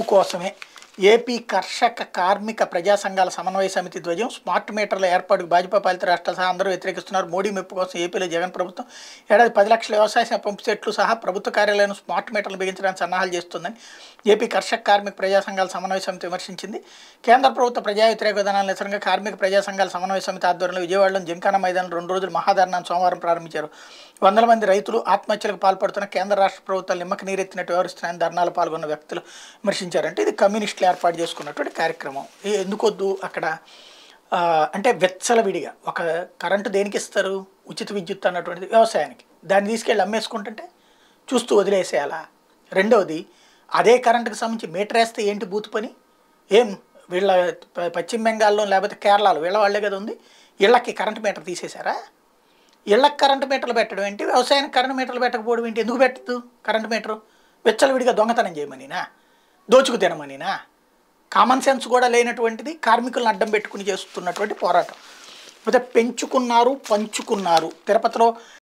ఇందుకోసమే AP కర్షక కార్మిక ప్రజా సంఘాల సమన్వయ సమితి ధ్వజం స్మార్ట్ మీటర్ల ఏర్పాటుకు భాజపా పాలిత రాష్ట్రాలు సహా అందరూ వ్యతిరేకిస్తున్నారు మోడీ మెప్పు కోసం ఏపీలో జగన్ ప్రభుత్వం ఏడాది పది లక్షల వ్యవసాయ పంపు సెట్లు సహా ప్రభుత్వ కార్యాలయం స్మార్ట్ మీటర్లు బిగించడానికి సన్నాహాలు చేస్తుందని ఏపీ కర్షక కార్మిక ప్రజా సంఘాల సమన్వయ సమితి విమర్శించింది కేంద్ర ప్రభుత్వ ప్రజా వ్యతిరేక విధానాల నిరసనగా కార్మిక ప్రజా సంఘాల సమన్వయ సమితి ఆధ్వర్యంలో విజయవాడలో జింకానా మైదానం రెండు రోజులు మహాధర్నాన్ని సోమవారం ప్రారంభించారు వందల మంది రైతులు ఆత్మహత్యలకు పాల్పడుతున్న కేంద్ర రాష్ట్ర ప్రభుత్వాలు నిమ్మక నీరెత్తినట్టు వ్యవహరిస్తున్నాయని ధర్నాలు పాల్గొన్న వ్యక్తులు విమర్శించారంటే ఇది కమ్యూనిస్టులు ఏర్పాటు చేసుకున్నటువంటి కార్యక్రమం ఏ- ఎందుకొద్దు అక్కడ ఆ, అంటే వెచ్చలవిడిగా ఒక కరెంటు దేనికి ఇస్తారు ఉచిత విద్యుత్ అన్నటువంటిది వ్యవసాయానికి దాన్ని తీసుకెళ్ళి అమ్మేసుకుంటుంటే చూస్తూ వదిలేసేయాలా రెండవది అదే కరెంటుకి సంబంధించి మీటర్ వేస్తే ఏంటి బూత్ పని ఏం వీళ్ళ ప- పశ్చిమ బెంగాల్లో లేకపోతే కేరళలో వీళ్ళ వాళ్ళే కదా ఉంది ఇళ్ళకి కరెంట్ మీటర్ తీసేశారా ఇళ్ళకి కరెంటు మీటర్లు పెట్టడం ఏంటి వ్యవసాయానికి కరెంటు మీటర్లు పెట్టకపోవడం ఏంటి ఎందుకు పెట్టదు కరెంటు మీటరు విచ్చలవిడిగా దొంగతనం చేయమనినా దోచుకు తినమనినా కామన్ సెన్స్ కూడా లేనటువంటిది కార్మికులను అడ్డం పెట్టుకుని చేస్తున్నటువంటి పోరాటం అయితే పెంచుకున్నారు పంచుకున్నారు తిరుపతిలో